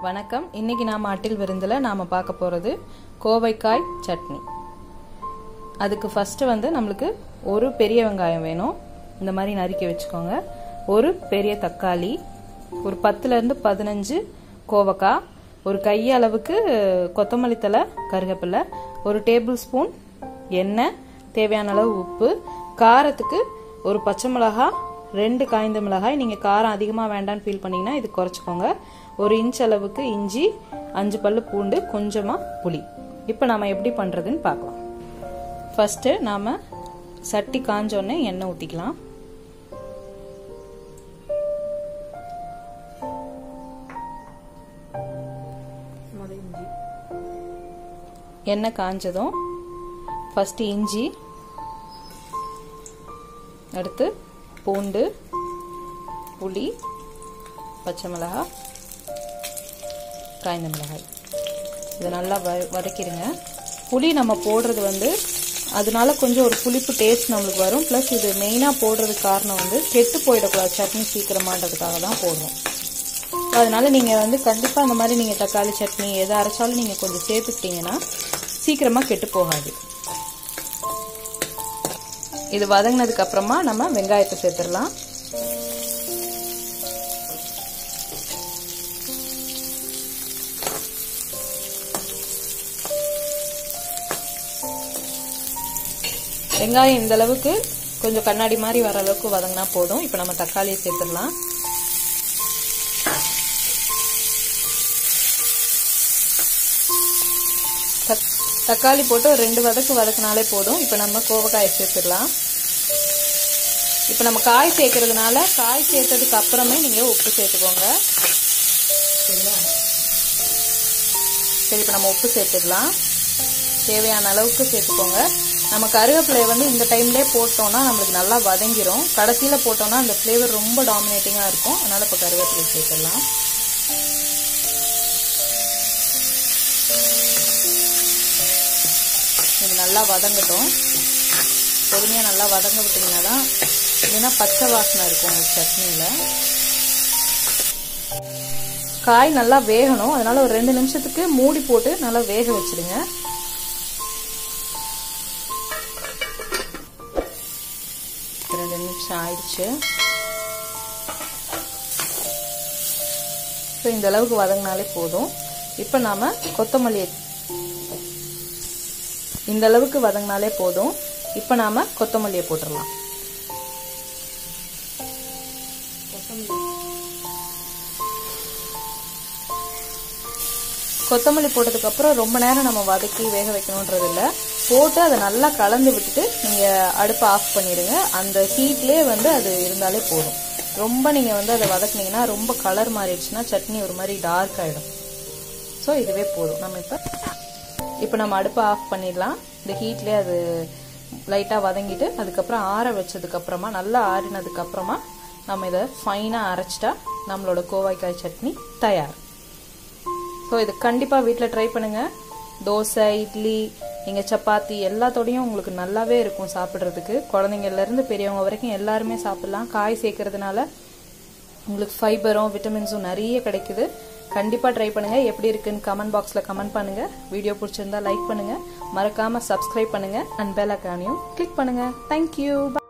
வணக்கம் இன்னைக்கு நாம் அட்டில் விருந்தில் நாம் பார்க்க போகிறது கோவைக்காய் சட்னி அதுக்கு ஃபஸ்ட்டு வந்து நம்மளுக்கு ஒரு பெரிய வெங்காயம் வேணும் இந்த மாதிரி நறுக்கி வச்சுக்கோங்க ஒரு பெரிய தக்காளி ஒரு பத்துலேருந்து பதினஞ்சு கோவக்காய் ஒரு கையளவுக்கு கொத்தமல்லி தலை கருவேப்பிலை ஒரு டேபிள் ஸ்பூன் எண்ணெய் தேவையான அளவு உப்பு காரத்துக்கு ஒரு பச்சை மிளகா ரெண்டு காய்ந்த மிளகாய் நீங்கள் காரம் அதிகமாக வேண்டான்னு ஃபீல் பண்ணீங்கன்னா இது குறைச்சிக்கோங்க ஒரு இன்ச் அளவுக்கு இஞ்சி அஞ்சு பல்லு பூண்டு கொஞ்சமாக புளி இப்போ நம்ம எப்படி பண்ணுறதுன்னு பார்க்கலாம் ஃபஸ்ட்டு நாம் சட்டி காஞ்சோடனே எண்ணெய் ஊற்றிக்கலாம் எண்ணெய் காஞ்சதும் ஃபஸ்ட்டு இஞ்சி அடுத்து பூண்டு புளி பச்சை மிளகாய் காய்ந்த மிளகாய் இதை நல்லா வ வதக்கிடுங்க புளி நம்ம போடுறது வந்து அதனால கொஞ்சம் ஒரு புளிப்பு டேஸ்ட் நம்மளுக்கு வரும் ப்ளஸ் இது மெயினாக போடுறதுக்கு காரணம் வந்து கெட்டு போயிடக்கூடாது சட்னி சீக்கிரமான்றதுக்காக தான் போடுறோம் அதனால நீங்கள் வந்து கண்டிப்பாக அந்த மாதிரி நீங்கள் தக்காளி சட்னி எதை அரைச்சாலும் நீங்கள் கொஞ்சம் சேர்த்துக்கிட்டீங்கன்னா சீக்கிரமாக கெட்டு போகாது இது வதங்கினதுக்கு அப்புறமா நம்ம வெங்காயத்தை சேர்த்துடலாம் வெங்காயம் இந்த அளவுக்கு கொஞ்சம் கண்ணாடி மாதிரி வர அளவுக்கு வதங்கினா போதும் இப்போ நம்ம தக்காளியை சேர்த்துடலாம் தக்காளி போட்டு ஒரு ரெண்டு வதக்கு வதக்கினாலே போதும் இப்போ நம்ம கோவக்காயை சேர்த்துடலாம் இப்போ நம்ம காய் சேர்க்கறதுனால காய் சேர்த்ததுக்கு அப்புறமே நீங்கள் உப்பு சேர்த்துக்கோங்க சரியா சரி இப்போ நம்ம உப்பு சேர்த்துடலாம் தேவையான அளவுக்கு சேர்த்துக்கோங்க நம்ம கருவேப்பிலையை வந்து இந்த டைம்லேயே போட்டோம்னா நம்மளுக்கு நல்லா வதங்கிரும் கடைசியில் போட்டோம்னா அந்த ஃப்ளேவர் ரொம்ப டாமினேட்டிங்காக இருக்கும் அதனால் இப்போ கருவேப்பிலை சேர்த்துடலாம் இது நல்லா வதங்கட்டும் பொறுமையாக நல்லா வதங்க விட்டிங்கன்னா தான் இல்லைன்னா பச்சை வாசனை இருக்கும் உங்களுக்கு சட்னியில் காய் நல்லா வேகணும் அதனால ஒரு ரெண்டு நிமிஷத்துக்கு மூடி போட்டு நல்லா வேக வச்சிடுங்க ரெண்டு நிமிஷம் ஆயிடுச்சு ஸோ இந்த அளவுக்கு வதங்கினாலே போதும் இப்போ நாம் கொத்தமல்லியை இந்த அளவுக்கு வதங்கினாலே போதும் இப்போ நாம் கொத்தமல்லியை போட்டுடலாம் கொத்தமல்லி போட்டதுக்கப்புறம் ரொம்ப நேரம் நம்ம வதக்கி வேக வைக்கணுன்றது இல்லை போட்டு அதை நல்லா கலந்து விட்டுட்டு நீங்கள் அடுப்பை ஆஃப் பண்ணிடுங்க அந்த ஹீட்லேயே வந்து அது இருந்தாலே போதும் ரொம்ப நீங்கள் வந்து அதை வதக்குனீங்கன்னா ரொம்ப கலர் மாறிடுச்சுன்னா சட்னி ஒரு மாதிரி டார்க் ஆகிடும் ஸோ இதுவே போதும் நம்ம இப்போ இப்போ நம்ம அடுப்பை ஆஃப் பண்ணிடலாம் இந்த ஹீட்லேயே அது லைட்டாக வதங்கிட்டு அதுக்கப்புறம் ஆற வச்சதுக்கப்புறமா நல்லா ஆறினதுக்கப்புறமா நம்ம இதை ஃபைனாக அரைச்சிட்டா நம்மளோட கோவாய்க்காய் சட்னி தயார் ஸோ இது கண்டிப்பாக வீட்டில் ட்ரை பண்ணுங்கள் தோசை இட்லி நீங்கள் சப்பாத்தி எல்லாத்தோடையும் உங்களுக்கு நல்லாவே இருக்கும் சாப்பிட்றதுக்கு குழந்தைங்கள்லேருந்து பெரியவங்க வரைக்கும் எல்லாருமே சாப்பிட்லாம் காய் சேர்க்கறதுனால உங்களுக்கு ஃபைபரும் விட்டமின்ஸும் நிறைய கிடைக்குது கண்டிப்பாக ட்ரை பண்ணுங்கள் எப்படி இருக்குன்னு கமெண்ட் பாக்ஸில் கமெண்ட் பண்ணுங்கள் வீடியோ பிடிச்சிருந்தா லைக் பண்ணுங்கள் மறக்காமல் சப்ஸ்கிரைப் பண்ணுங்கள் அண்ட் பெல் ஐக்கானையும் கிளிக் பண்ணுங்கள் தேங்க்யூ